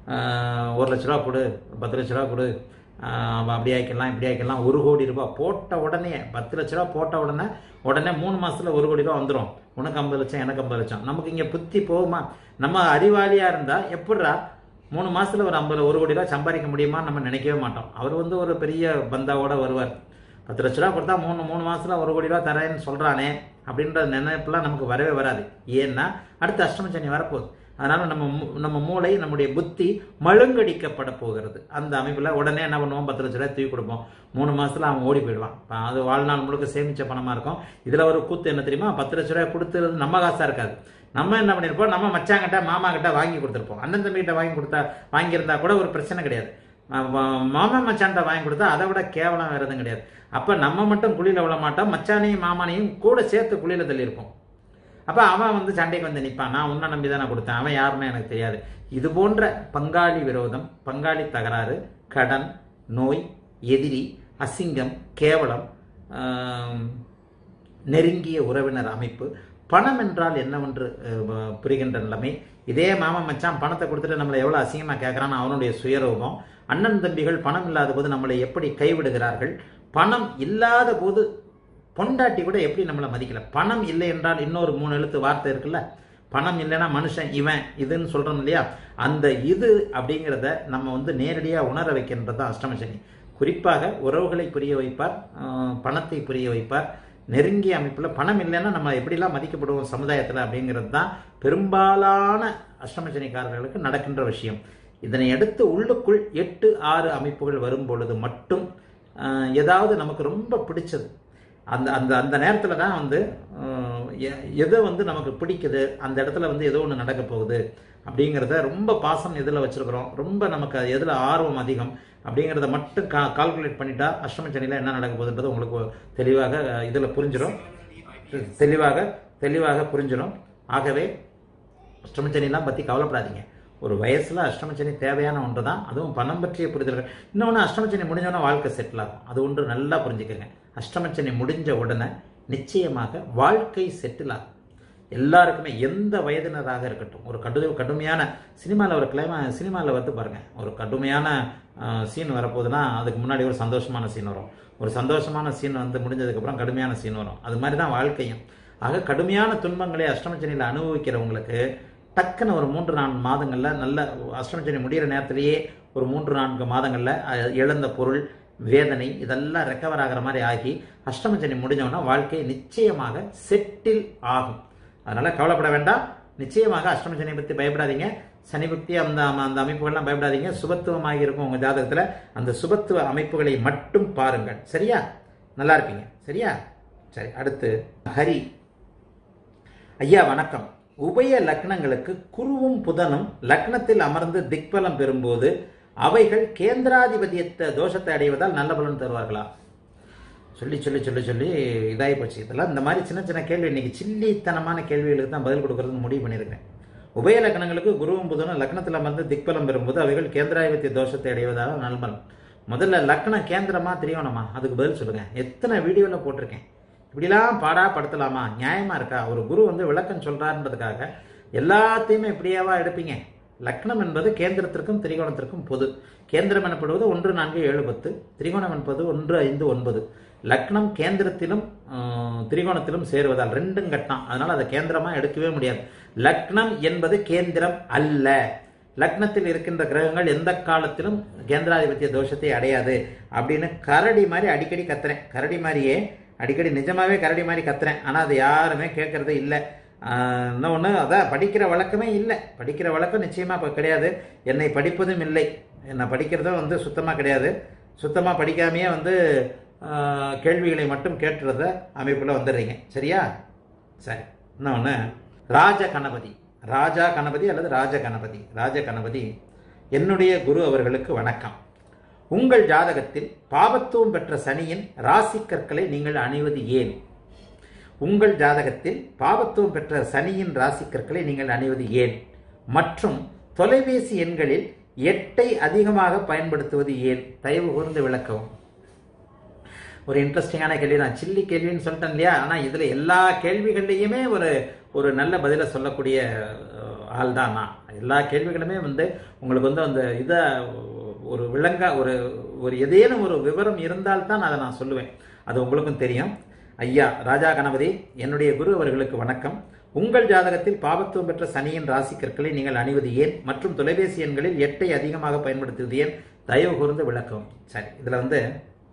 அஹ், ஒரு லட்ச ரூபா கொடு பத்து லட்ச ரூபா கொடு அஹ், அவன் அப்படி ஆக்கிடலாம் இப்படி ஆக்கிடலாம் ஒரு கோடி ரூபாய் போட்ட உடனே பத்து லட்ச ரூபா போட்ட உடனே உடனே மூணு மாசத்துல ஒரு கோடி ரூபா வந்துடும் உனக்கு ஐம்பது லட்சம் எனக்கு ஐம்பது லட்சம் நமக்கு இங்க புத்தி போகுமா நம்ம அறிவாளியா இருந்தா எப்படிடா மூணு மாசத்துல ஒரு ஐம்பது ஒரு கோடி ரூபா சம்பாதிக்க முடியுமா நம்ம நினைக்கவே மாட்டோம் அவர் வந்து ஒரு பெரிய பந்தாவோட வருவார் பத்து லட்ச ரூபா கொடுத்தா மூணு மூணு மாசத்துல ஒரு கோடி ரூபா தரேன்னு சொல்றானே அப்படின்ற நினைப்பெல்லாம் நமக்கு வரவே வராது ஏன்னா அடுத்த அஷ்டமச்சனி வரப்போகுது அதனால நம்ம மூ- நம்ம மூளை நம்முடைய புத்தி மழுங்கடிக்கப்பட போகிறது அந்த அமைப்பில் உடனே என்ன பண்ணுவோம் பத்து லட்ச ரூபாய் தூக்கி கொடுப்போம் மூணு மாசத்துல அவன் ஓடி போயிடுவான் இப்ப அது வாழ்நாள் முழுக்க சேமிச்ச பணமா இருக்கும் இதுல ஒரு கூத்து என்ன தெரியுமா பத்து லட்ச ரூபாய் கொடுத்துறது நம்ம காசா இருக்காது நம்ம என்ன பண்ணிருப்போம் நம்ம மச்சாங்கிட்ட மாமா கிட்ட வாங்கி கொடுத்துருப்போம் அண்ணன் தம்பி கிட்ட வாங்கி கொடுத்தா வாங்கியிருந்தா கூட ஒரு பிரச்சனை கிடையாது ம- ம- மாமா மச்சான்ட்ட வாங்கி கொடுத்தா அதை விட கேவலம் வேற எதுவும் கிடையாது அப்ப நம்ம மட்டும் குழியில விழ மாட்டோம் மச்சானையும் மாமானையும் கூட சேர்த்து குழியில தள்ளியிருப்போம் அப்ப அவன் வந்து சண்டைக்கு வந்து நிற்பான் நான் உன்னை நம்பி தானே கொடுத்தேன் அவன் யாருன்னு எனக்கு தெரியாது இது போன்ற பங்காளி விரோதம் பங்காளி தகராறு கடன் நோய் எதிரி அசிங்கம் கேவலம் ஆம், நெருங்கிய உறவினர் அமைப்பு பணம் என்றால் என்னவென்று அஹ், புரிகின்ற நிலைமை இதே மாமன் மச்சான் பணத்தை கொடுத்துட்டு நம்மளை எவ்வளவு அசிங்கமா கேட்கறான்னு அவனுடைய சுயரூபம் அண்ணன் தம்பிகள் பணம் இல்லாத போது நம்மளை எப்படி கைவிடுகிறார்கள் பணம் இல்லாத போது பொண்டாட்டி கூட எப்படி நம்மளை மதிக்கல பணம் இல்லை என்றால் இன்னொரு மூணு எழுத்து வார்த்தை இருக்குல்ல பணம் இல்லைன்னா மனுஷன் இவன் இதுன்னு சொல்றோம் இல்லையா அந்த இது அப்படிங்கிறத நம்ம வந்து நேரடியாக உணர வைக்கின்றது தான் அஷ்டமசனி குறிப்பாக உறவுகளை புரிய வைப்பார் ஆஹ் பணத்தை புரிய வைப்பார் நெருங்கிய அமைப்பில் பணம் இல்லைன்னா நம்ம எப்படிலாம் மதிக்கப்படுவோம் சமுதாயத்தில் அப்படிங்கிறது தான் பெரும்பாலான அஷ்டமசனிக்காரர்களுக்கு நடக்கின்ற விஷயம் இதனை அடுத்து உள்ளுக்குள் எட்டு ஆறு அமைப்புகள் வரும் பொழுது மட்டும் ஆஹ் ஏதாவது நமக்கு ரொம்ப பிடிச்சது அந்த அந்த அந்த நேரத்தில் தான் வந்து ஆஹ் எ- எது வந்து நமக்கு பிடிக்குது அந்த இடத்துல வந்து ஏதோ ஒன்று நடக்க போகுது அப்படிங்கிறத ரொம்ப பாசம் எதில் வச்சிருக்கிறோம் ரொம்ப நமக்கு அது எதில் ஆர்வம் அதிகம் அப்படிங்கிறத மட்டும் கா கால்குலேட் பண்ணிட்டா அஷ்டமச்சனியில் என்ன நடக்க போகுதுன்றது உங்களுக்கு தெளிவாக இதில் புரிஞ்சிடும் தெளிவாக தெளிவாக புரிஞ்சிடும் ஆகவே அஷ்டமச்சனிலாம் பற்றி கவலைப்படாதீங்க ஒரு வயசில் அஷ்டமச்சனி தேவையான ஒன்று தான் அதுவும் பணம் பற்றிய புரிதல்கள் இன்னொன்று அஷ்டமச்சனி முடிஞ்சோன்னா வாழ்க்கை செட்டில் ஆகும் அது ஒன்று நல்லா புரிஞ்சுக்கங்க அஷ்டமச்சனி முடிஞ்ச உடனே நிச்சயமாக வாழ்க்கை செட்டில் ஆகும் எல்லாருக்குமே எந்த வயதினராக இருக்கட்டும் ஒரு கடு கடுமையான சினிமாவில் ஒரு கிளைமா சினிமாவில் வந்து பாருங்க ஒரு கடுமையான சீன் வரப்போகுதுன்னா அதுக்கு முன்னாடி ஒரு சந்தோஷமான சீன் வரும் ஒரு சந்தோஷமான சீன் வந்து முடிஞ்சதுக்கப்புறம் கடுமையான சீன் வரும் அது மாதிரி தான் வாழ்க்கையும் ஆக கடுமையான துன்பங்களை அஷ்டமச்சனியில் அனுபவிக்கிறவங்களுக்கு டக்குன்னு ஒரு மூன்று நான்கு மாதங்களில் நல்ல அஷ்டமச்சனி முடிகிற நேரத்திலேயே ஒரு மூன்று நான்கு மாதங்களில் அஹ், இழந்த பொருள் வேதனை இதெல்லாம் ரெக்கவர் ஆகிற மாதிரி ஆகி அஷ்டமச்சனி முடிஞ்சவொன்னா வாழ்க்கை நிச்சயமாக செட்டில் ஆகும் அதனால் கவலைப்பட வேண்டாம் நிச்சயமாக அஷ்டமச்சனியை பற்றி பயப்படாதீங்க சனி பக்தி அந்த அந்த அமைப்புகள்லாம் பயப்படாதீங்க சுபத்துவமாக இருக்கும் உங்கள் ஜாதகத்தில் அந்த சுபத்துவ அமைப்புகளை மட்டும் பாருங்கள் சரியா நல்லா இருப்பீங்க சரியா சரி அடுத்து ஹரி ஐயா வணக்கம் உபய லக்னங்களுக்கு குருவும் புதனும் லக்னத்தில் அமர்ந்து திக்பலம் பெறும்போது அவைகள் கேந்திராதிபதியத்தை தோஷத்தை அடைவதால் நல்ல பலன் தருவார்களா சொல்லி சொல்லி சொல்லி சொல்லி இதாகி போச்சு இதெல்லாம் இந்த மாதிரி சின்ன சின்ன கேள்வி இன்னைக்கு சில்லித்தனமான கேள்விகளுக்கு தான் பதில் கொடுக்கறதுன்னு முடிவு பண்ணியிருக்கேன் உபய லக்னங்களுக்கு குருவும் புதனும் லக்னத்தில் அமர்ந்து திக்பலம் பெறும்போது அவைகள் கேந்திராதிபத்திய தோஷத்தை அடைவதால் நல்பலன் முதல்ல லக்னம் கேந்திரமா திரியோணமா அதுக்கு பதில் சொல்லுங்க எத்தனை வீடியோவில் போட்டிருக்கேன் இப்படிலாம் பாடா படுத்தலாமா நியாயமா இருக்கா ஒரு குரு வந்து விளக்கம் சொல்றாருன்றதுக்காக எல்லாத்தையுமே இப்படியாவா எடுப்பீங்க லக்னம் என்பது கேந்திரத்திற்கும் திரிகோணத்திற்கும் பொது கேந்திரம் எனப்படுவது ஒன்று நான்கு ஏழு பத்து திரிகோணம் என்பது ஒன்று ஐந்து ஒன்பது லக்னம் கேந்திரத்திலும் ஆஹ், திரிகோணத்திலும் சேருவதால் ரெண்டும் கட்டம் அதனால அதை கேந்திரமா எடுக்கவே முடியாது லக்னம் என்பது கேந்திரம் அல்ல லக்னத்தில் இருக்கின்ற கிரகங்கள் எந்த காலத்திலும் கேந்திராதிபத்திய தோஷத்தை அடையாது அப்படின்னு கரடி மாதிரி அடிக்கடி கத்துறேன் கரடி மாதிரியே அடிக்கடி நிஜமாவே கரடி மாதிரி கத்துறேன் ஆனால் அது யாருமே கேட்கறது இல்லை இன்னொன்று அதான் படிக்கிற வழக்கமே இல்லை படிக்கிற வழக்கம் நிச்சயமாக இப்போ கிடையாது என்னை படிப்பதும் இல்லை என்னை படிக்கிறதும் வந்து சுத்தமாக கிடையாது சுத்தமாக படிக்காமையே வந்து ஆஹ், கேள்விகளை மட்டும் கேட்டுறத அமைப்பில் வந்துடுறீங்க சரியா சரி இன்னொன்று ராஜ கணபதி ராஜா கணபதி அல்லது ராஜ கணபதி ராஜ கணபதி என்னுடைய குரு அவர்களுக்கு வணக்கம் உங்கள் ஜாதகத்தில் பாபத்துவம் பெற்ற சனியின் ராசி கற்களை நீங்கள் அணிவது ஏன் உங்கள் ஜாதகத்தில் பாவத்துவம் பெற்ற சனியின் ராசி கற்களை நீங்கள் அணிவது ஏன் மற்றும் தொலைபேசி எண்களில் எட்டை அதிகமாக பயன்படுத்துவது ஏன் தயவு கூர்ந்து விளக்கவும் ஒரு இன்ட்ரெஸ்டிங்கான கேள்வி தான் சில்லி கேள்வின்னு சொல்லிட்டேன் இல்லையா ஆனால் இதில் எல்லா கேள்விகள்லையுமே ஒரு ஒரு நல்ல பதிலை சொல்லக்கூடிய அஹ், ஆள் தான் நான் எல்லா கேள்விகளுமே வந்து உங்களுக்கு வந்து அந்த இதை ஒரு விளங்க ஒரு ஒரு ஏதேனும் ஒரு விவரம் இருந்தால்தான் அதை நான் சொல்லுவேன் அது உங்களுக்கும் தெரியும் ஐயா ராஜா கணபதி என்னுடைய குரு அவர்களுக்கு வணக்கம் உங்கள் ஜாதகத்தில் பாவத்துவம் பெற்ற சனியின் ராசி கற்களை நீங்கள் அணிவது ஏன் மற்றும் தொலைபேசி எண்களில் எட்டை அதிகமாக பயன்படுத்துவது ஏன் தயவு கூர்ந்து விளக்கவும் சரி இதில் வந்து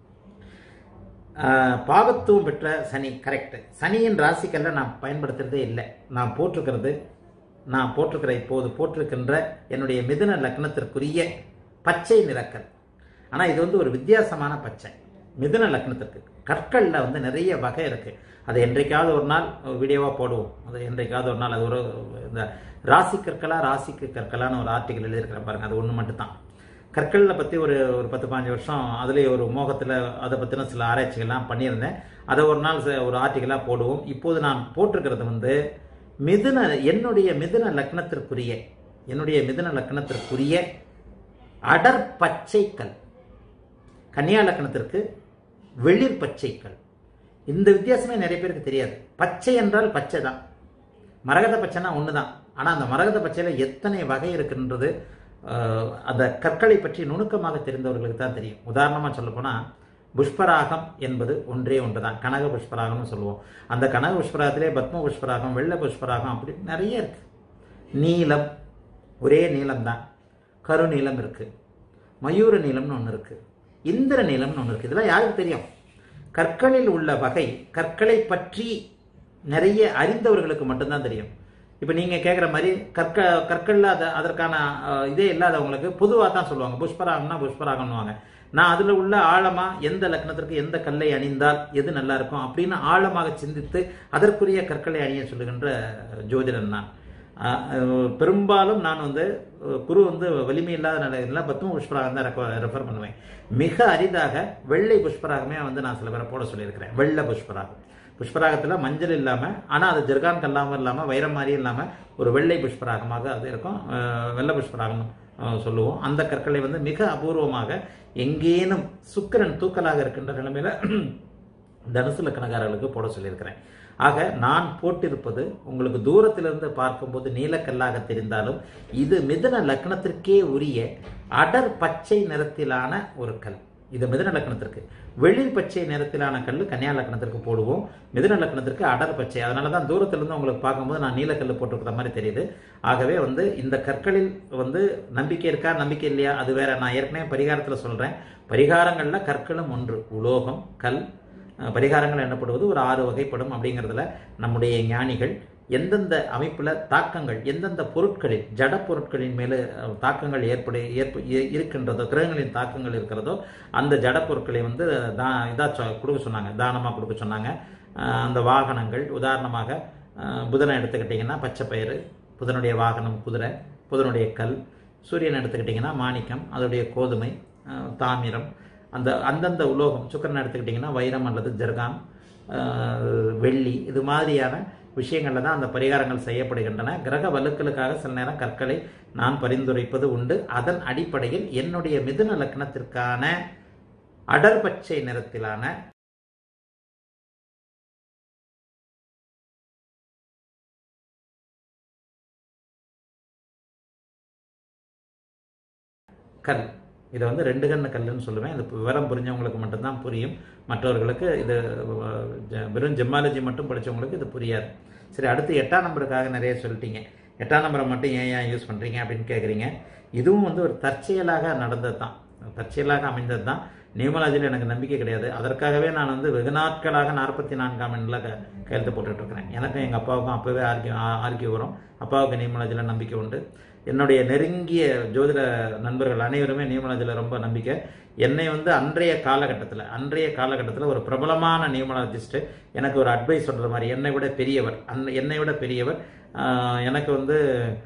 ஆஹ், பாவத்துவம் பெற்ற சனி கரெக்ட் சனியின் ராசிக்கல்ல நான் பயன்படுத்துறதே இல்லை நான் போட்டிருக்கிறது நான் போட்டிருக்கிற இப்போது போட்டிருக்கின்ற என்னுடைய மிதுன லக்னத்திற்குரிய பச்சை நிறக்கல் ஆனால் இது வந்து ஒரு வித்தியாசமான பச்சை மிதுன லக்னத்திற்கு கற்களில் வந்து நிறைய வகை இருக்கு அதை என்றைக்காவது ஒரு நாள் வீடியோவாக போடுவோம் அது என்றைக்காவது ஒரு நாள் அது ஒரு இந்த ராசி கற்களா ராசிக்கு கற்களான்னு ஒரு ஆர்டிக்கல் எழுதியிருக்கிறேன் பாருங்க அது ஒன்று மட்டும்தான் கற்களை பற்றி ஒரு ஒரு பத்து பாஞ்சு வருஷம் அதுலேயே ஒரு மோகத்தில் அதை பற்றின சில ஆராய்ச்சிகள்லாம் பண்ணியிருந்தேன் அதை ஒரு நாள் ச- ஒரு ஆர்டிக்கலாக போடுவோம் இப்போது நான் போட்டிருக்கிறது வந்து மிதுன என்னுடைய மிதுன லக்னத்திற்குரிய என்னுடைய மிதுன லக்னத்திற்குரிய அடர் பச்சைக்கல் கன்னியா லக்னத்திற்கு வெளிர் பச்சைக்கல் இந்த வித்தியாசமே நிறைய பேருக்கு தெரியாது பச்சை என்றால் பச்சை தான் மரகத பச்சைனா ஒன்று தான் ஆனால் அந்த மரகத பச்சையில் எத்தனை வகை இருக்குன்றது அஹ், அந்த கற்களை பற்றி நுணுக்கமாக தெரிந்தவர்களுக்கு தான் தெரியும் உதாரணமாக சொல்லப்போனால் புஷ்பராகம் என்பது ஒன்றே ஒன்று தான் கனக புஷ்பராகம்னு சொல்லுவோம் அந்த கனக புஷ்பராகத்திலே பத்ம புஷ்பராகம் வெள்ளை புஷ்பராகம் அப்படி நிறைய இருக்கு நீலம் ஒரே நீலம் தான் கருநீலம் இருக்கு மயூர நீலம்னு ஒன்று இருக்கு இந்திர நீலம்னு ஒன்று இருக்கு இதெல்லாம் யாருக்கு தெரியும் கற்களில் உள்ள வகை கற்களை பற்றி நிறைய அறிந்தவர்களுக்கு மட்டும்தான் தெரியும் இப்போ நீங்கள் கேட்குற மாதிரி கற்க கற்களில் அதை அதற்கான அஹ், இதே இல்லாதவங்களுக்கு பொதுவாக தான் சொல்லுவாங்க புஷ்பராகம்னா புஷ்பராகம்னுவாங்க நான் அதில் உள்ள ஆழமாக எந்த லக்னத்திற்கு எந்த கல்லை அணிந்தால் எது நல்லா இருக்கும் அப்படின்னு ஆழமாக சிந்தித்து அதற்குரிய கற்களை அணிய சொல்லுகின்ற ஜோதிடன் நான் அஹ், அஹ், பெரும்பாலும் நான் வந்து அஹ், குரு வந்து வலிமை இல்லாத நிலையில் பத்ம புஷ்பராகம் தான் ரெஃபர் பண்ணுவேன் மிக அரிதாக வெள்ளை புஷ்பராகமே வந்து நான் சில பேரை போட சொல்லியிருக்கிறேன் வெள்ளை புஷ்பராகம் புஷ்பராகத்தில் மஞ்சள் இல்லாமல் ஆனால் அது ஜெர்கான் கல்லாமல் இல்லாமல் வைரம் மாதிரி இல்லாமல் ஒரு வெள்ளை புஷ்பராகமாக அது இருக்கும் அஹ், வெள்ளை புஷ்பராகம் அஹ், சொல்லுவோம் அந்த கற்களை வந்து மிக அபூர்வமாக எங்கேனும் சுக்கிரன் தூக்கலாக இருக்கின்ற நிலைமையில தனுசு லக்கணக்காரர்களுக்கு போட சொல்லியிருக்கிறேன் ஆக நான் போட்டிருப்பது உங்களுக்கு தூரத்திலிருந்து பார்க்கும்போது நீலக்கல்லாக தெரிந்தாலும் இது மிதுன லக்னத்திற்கே உரிய அடர் பச்சை நிறத்திலான ஒரு கல் இது மிதுன லக்னத்திற்கு வெளிர் பச்சை நிறத்திலான கல் கன்னியா லக்னத்திற்கு போடுவோம் மிதுன லக்னத்திற்கு அடர் பச்சை அதனால தான் தூரத்திலிருந்து உங்களுக்கு பார்க்கும்போது நான் நீலக்கல் போட்டிருக்கிற மாதிரி தெரியுது ஆகவே வந்து இந்த கற்களில் வந்து நம்பிக்கை இருக்கா நம்பிக்கை இல்லையா அது வேற நான் ஏற்கனவே பரிகாரத்தில் சொல்றேன் பரிகாரங்கள்ல கற்களும் ஒன்று உலோகம் கல் அஹ், பரிகாரங்கள் என்னப்படுவது ஒரு ஆறு வகைப்படும் அப்படிங்கிறதுல நம்முடைய ஞானிகள் எந்தெந்த அமைப்புல தாக்கங்கள் எந்தெந்த பொருட்களில் ஜட பொருட்களின் மேலே அஹ், தாக்கங்கள் ஏற்படு ஏற்ப இ- இருக்கின்றதோ கிரகங்களின் தாக்கங்கள் இருக்கிறதோ அந்த ஜட பொருட்களை வந்து தா இதா சொ- கொடுக்க சொன்னாங்க தானமாக கொடுக்க சொன்னாங்க அஹ், அந்த வாகனங்கள் உதாரணமாக அஹ், புதனை எடுத்துக்கிட்டிங்கன்னா பச்சை பயிறு புதனுடைய வாகனம் குதிரை புதனுடைய கல் சூரியன் எடுத்துக்கிட்டிங்கன்னா மாணிக்கம் அதோடைய கோதுமை அஹ், தாமிரம் அந்த அந்தந்த உலோகம் சுக்கரன் எடுத்துக்கிட்டிங்கன்னா வைரம் அல்லது ஜர்கான் அஹ், வெள்ளி இது மாதிரியான விஷயங்கள்ல தான் அந்த பரிகாரங்கள் செய்யப்படுகின்றன கிரக வலுக்களுக்காக சில நேரம் கற்களை நான் பரிந்துரைப்பது உண்டு அதன் அடிப்படையில் என்னுடைய மிதுன லக்னத்திற்கான அடர் பச்சை நிறத்திலான கல் இதை வந்து ரெண்டு கண்ணு கல்லுன்னு சொல்லுவேன் இது விவரம் புரிஞ்சவங்களுக்கு மட்டும்தான் புரியும் மற்றவர்களுக்கு இது அஹ், ஜ- வெறும் ஜெம்மாலஜி மட்டும் படிச்சவங்களுக்கு இது புரியாது சரி அடுத்து எட்டாம் நம்பருக்காக நிறைய சொல்லிட்டீங்க எட்டாம் நம்பரை மட்டும் ஏன் ஏன் யூஸ் பண்ணுறீங்க அப்படின்னு கேட்குறீங்க இதுவும் வந்து ஒரு தற்செயலாக நடந்தது தான் தற்செயலாக அமைந்தது தான் நியூமலாஜியில் எனக்கு நம்பிக்கை கிடையாது அதற்காகவே நான் வந்து வெகு நாட்களாக நாற்பத்தி நான்காம் எண்ணில் க கையெழுத்து போட்டுட்டு இருக்கிறேன் எனக்கும் எங்கள் அப்பாவுக்கும் அப்போவே ஆர்கியூ ஆர்கியூ வரும் அப்பாவுக்கு நியூமலாஜியில் நம்பிக்கை உண்டு என்னுடைய நெருங்கிய ஜோதிட நண்பர்கள் அனைவருமே நியூமலாஜியில் ரொம்ப நம்பிக்கை என்னை வந்து அன்றைய காலகட்டத்தில் அன்றைய காலகட்டத்தில் ஒரு பிரபலமான நியூமலாஜிஸ்ட் எனக்கு ஒரு அட்வைஸ் சொல்கிற மாதிரி என்னை விட பெரியவர் அன் என்னை விட பெரியவர் ஆஹ், எனக்கு வந்து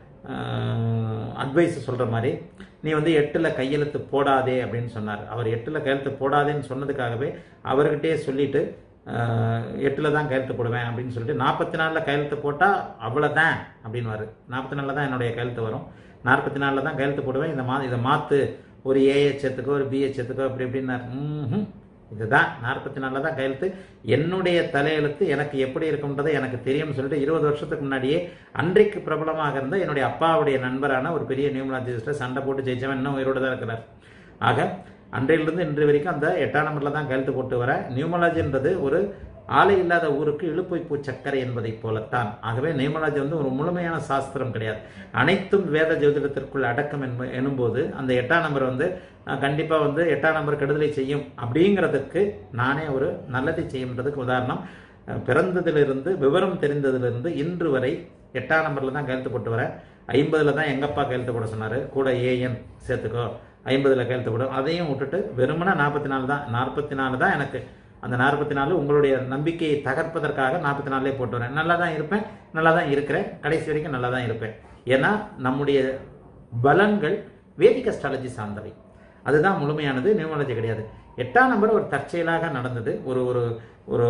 அட்வைஸ் சொல்கிற மாதிரி நீ வந்து எட்டில் கையெழுத்து போடாதே அப்படின்னு சொன்னார் அவர் எட்டில் கையெழுத்து போடாதேன்னு சொன்னதுக்காகவே அவர்கிட்டயே சொல்லிட்டு எட்டில் தான் கையெழுத்து போடுவேன் அப்படின்னு சொல்லிட்டு நாற்பத்தி நாலில் கையெழுத்து போட்டால் அவ்வளோதான் அப்படின்வாரு நாற்பத்தி நாலில் தான் என்னுடைய கையெழுத்து வரும் நாற்பத்தி நாலில் தான் கையெழுத்து போடுவேன் இதை மா இதை மாற்று ஒரு ஏஹெச் எடுத்துக்கோ ஒரு பிஹெச் எடுத்துக்கோ அப்படி இப்படின்னாரு ம்ஹும். இதுதான் நாற்பத்தி நாலில் தான் கையெழுத்து என்னுடைய தலையெழுத்து எனக்கு எப்படி இருக்கும்ன்றதை எனக்கு தெரியும்னு சொல்லிட்டு இருபது வருஷத்துக்கு முன்னாடியே அன்றைக்கு பிரபலமாக இருந்த என்னுடைய அப்பாவுடைய நண்பரான ஒரு பெரிய நியூமலாஜிஸ்ட்டை சண்டை போட்டு ஜெயிச்சவன் இன்னும் உயிரோடு தான் இருக்கிறார் ஆக அன்றையிலிருந்து இன்று வரைக்கும் அந்த எட்டாம் நம்பரில் தான் கையெழுத்து போட்டு வர நியூமலாஜின்றது ஒரு ஆலை இல்லாத ஊருக்கு இழுப்பொய்ப்பு சக்கரை என்பதைப் போலத்தான் ஆகவே நியூமலாஜி வந்து ஒரு முழுமையான சாஸ்திரம் கிடையாது அனைத்தும் வேத ஜோதிடத்திற்குள் அடக்கம் என்ப எனும்போது அந்த எட்டாம் நம்பர் வந்து அஹ், கண்டிப்பா வந்து எட்டாம் நம்பர் கெடுதலை செய்யும் அப்படிங்கிறதுக்கு நானே ஒரு நல்லதை செய்யும்ன்றதுக்கு உதாரணம் அஹ், பிறந்ததிலிருந்து விவரம் தெரிந்ததிலிருந்து இன்று வரை எட்டாம் நம்பர்ல தான் கையெழுத்து போட்டு வரேன் ஐம்பதுல தான் எங்க அப்பா கையெழுத்து போட சொன்னாரு கூட ஏஎன் சேர்த்துக்கோ ஐம்பதுல கையெழுத்து போடும் அதையும் விட்டுட்டு வெறுமனே நாற்பத்தி நாலு தான் நாற்பத்தி நாலு தான் எனக்கு அந்த நாற்பத்தி நாலு உங்களுடைய நம்பிக்கையை தகர்ப்பதற்காக நாற்பத்தி நாலுலேயே போட்டு வரேன் நல்லா தான் இருப்பேன் நல்லா தான் இருக்கிறேன் கடைசி வரைக்கும் நல்லா தான் இருப்பேன் ஏன்னா நம்முடைய பலன்கள் வேதிக் அஸ்ட்ராலஜி சார்ந்தவை அதுதான் முழுமையானது நியூமாலஜி கிடையாது எட்டாம் நம்பர் ஒரு தற்செயலாக நடந்தது ஒரு ஒரு ஒரு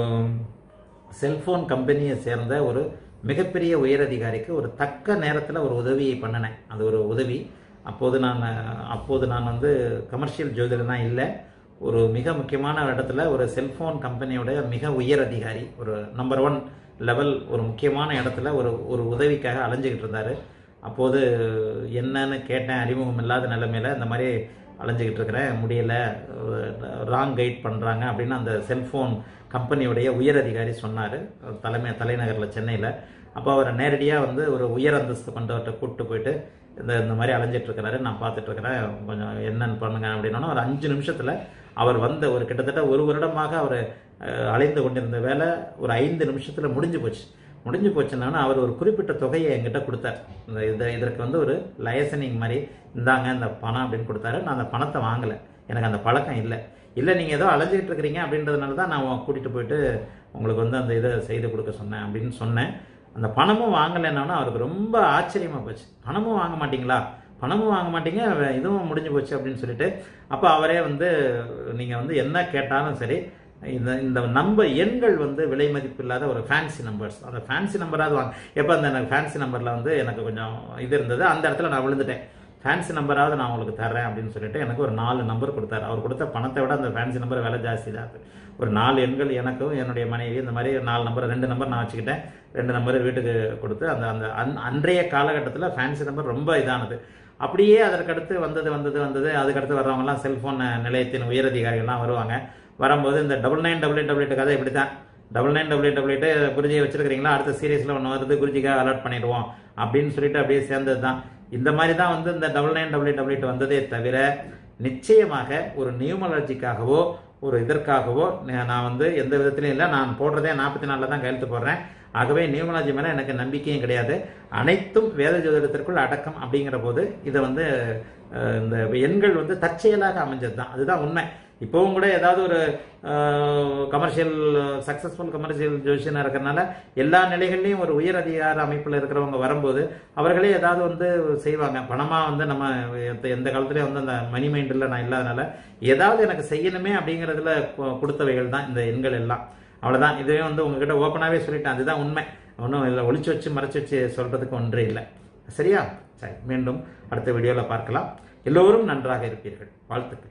செல்போன் கம்பெனியை சேர்ந்த ஒரு மிகப்பெரிய உயரதிகாரிக்கு ஒரு தக்க நேரத்தில் ஒரு உதவியை பண்ணினேன் அது ஒரு உதவி அப்போது நான் அப்போது நான் வந்து கமர்ஷியல் ஜோதிடனா இல்லை ஒரு மிக முக்கியமான இடத்துல ஒரு செல்போன் கம்பெனியோட மிக உயர் அதிகாரி ஒரு நம்பர் ஒன் லெவல் ஒரு முக்கியமான இடத்துல ஒரு ஒரு உதவிக்காக அலைஞ்சிக்கிட்டு இருந்தார் அப்போது என்னன்னு கேட்டேன் அறிமுகம் இல்லாத நிலைமையில இந்த மாதிரி அலைஞ்சிக்கிட்டு இருக்கிறேன் முடியல ராங் கைட் பண்ணுறாங்க அப்படின்னு அந்த செல்ஃபோன் கம்பெனியுடைய உயர் அதிகாரி சொன்னார் தலைமை தலைநகரில் சென்னையில் அப்போ அவரை நேரடியாக வந்து ஒரு உயர் அந்தஸ்து கொண்டவர்கிட்ட கூப்பிட்டு போயிட்டு இந்த இந்த மாதிரி அலைஞ்சிட்டு இருக்கிறாரு நான் பார்த்துட்டு இருக்கிறேன் கொஞ்சம் என்னன்னு பண்ணுங்க அப்படின்னா ஒரு அஞ்சு நிமிஷத்தில் அவர் வந்த ஒரு கிட்டத்தட்ட ஒரு வருடமாக அவர் அஹ், அலைந்து கொண்டிருந்த வேலை ஒரு ஐந்து நிமிஷத்தில் முடிஞ்சு போச்சு முடிஞ்சு போச்சுன்னா அவர் ஒரு குறிப்பிட்ட தொகையை என்கிட்ட கொடுத்தார் இந்த இதை இதற்கு வந்து ஒரு லயசனிங் மாதிரி இந்தாங்க இந்த பணம் அப்படின்னு கொடுத்தாரு நான் அந்த பணத்தை வாங்கலை எனக்கு அந்த பழக்கம் இல்லை இல்லை நீங்கள் ஏதோ அலைஞ்சிட்டு இருக்கிறீங்க அப்படின்றதுனால தான் நான் கூட்டிகிட்டு போயிட்டு உங்களுக்கு வந்து அந்த இதை செய்து கொடுக்க சொன்னேன் அப்படின்னு சொன்னேன் அந்த பணமும் வாங்கலைன்னா அவருக்கு ரொம்ப ஆச்சரியமாக போச்சு பணமும் வாங்க மாட்டீங்களா பணமும் வாங்க மாட்டீங்க வே- இதுவும் முடிஞ்சு போச்சு அப்படின்னு சொல்லிட்டு அப்போ அவரே வந்து நீங்கள் வந்து என்ன கேட்டாலும் சரி இந்த இந்த நம்ப எண்கள் வந்து விலை மதிப்பு இல்லாத ஒரு ஃபேன்சி நம்பர்ஸ் அந்த ஃபேன்சி நம்பராவது வாங்க எப்போ அந்த எனக்கு ஃபேன்சி நம்பரில் வந்து எனக்கு கொஞ்சம் இது இருந்தது அந்த இடத்துல நான் விழுந்துட்டேன் ஃபேன்சி நம்பராவது நான் உங்களுக்கு தரேன் அப்படின்னு சொல்லிட்டு எனக்கு ஒரு நாலு நம்பர் கொடுத்தாரு அவர் கொடுத்த பணத்தை விட அந்த ஃபேன்சி நம்பர் விலை ஜாஸ்தி தான் அது. ஒரு நாலு எண்கள் எனக்கும் என்னுடைய மனைவி இந்த மாதிரி நாலு நம்பர் ரெண்டு நம்பர் நான் வச்சுக்கிட்டேன் ரெண்டு நம்பர் வீட்டுக்கு கொடுத்து அந்த அந்த அன்- அன்றைய காலகட்டத்தில் ஃபேன்சி நம்பர் ரொம்ப இதானது அப்படியே அதற்கடுத்து வந்தது வந்தது வந்தது அதுக்கடுத்து வர்றவங்கலாம் செல்போன் நிலையத்தின் உயரதிகாரிகள்லாம் வருவாங்க வரும்போது இந்த double nine double eight double eight கதை இப்படி தான் double nine double eight double eight குருஜியை வச்சிருக்கிறீங்களா அடுத்த சீரியஸில் ஒன்று வருது குருஜிக்காக அலர்ட் பண்ணிடுவோம் அப்படின்னு சொல்லிட்டு அப்படியே சேர்ந்தது தான் இந்த மாதிரி தான் வந்து இந்த double nine double eight double eight வந்ததே தவிர நிச்சயமாக ஒரு நியூமலர்ஜிக்காகவோ ஒரு இதற்காகவோ ந- நான் வந்து எந்த விதத்திலையும் இல்லை நான் போடுறதே நாற்பத்தி நாலில் தான் கையெழுத்து போடுறேன் ஆகவே நியூமலாஜி மேலே எனக்கு நம்பிக்கையும் கிடையாது அனைத்தும் வேத ஜோதிடத்திற்குள் அடக்கம் அப்படிங்கிற போது இதை வந்து அஹ், இந்த எண்கள் வந்து தற்செயலாக அமைஞ்சது தான் அதுதான் உண்மை இப்போவும் கூட ஏதாவது ஒரு கமர்ஷியல் சக்ஸஸ்ஃபுல் கமர்ஷியல் ஜோசியனாக இருக்கிறனால எல்லா நிலைகள்லையும் ஒரு உயர் அதிகார அமைப்பில் இருக்கிறவங்க வரும்போது அவர்களே ஏதாவது வந்து செய்வாங்க பணமாக வந்து நம்ம எந்த- எந்த காலத்துலேயும் வந்து அந்த மணி மைண்டில் நான் இல்லாதனால ஏதாவது எனக்கு செய்யணுமே அப்படிங்கிறதுல கு- கொடுத்தவைகள் தான் இந்த எண்கள் எல்லாம் அவ்வளோதான் இதுவே வந்து உங்ககிட்ட ஓப்பனாகவே சொல்லிட்டேன் அதுதான் உண்மை ஒன்றும் இல்லை ஒளிச்சு வச்சு மறைச்சு வச்சு சொல்கிறதுக்கு ஒன்றே இல்லை சரியா சரி மீண்டும் அடுத்த வீடியோவில் பார்க்கலாம் எல்லோரும் நன்றாக இருப்பீர்கள் வாழ்த்துக்கள்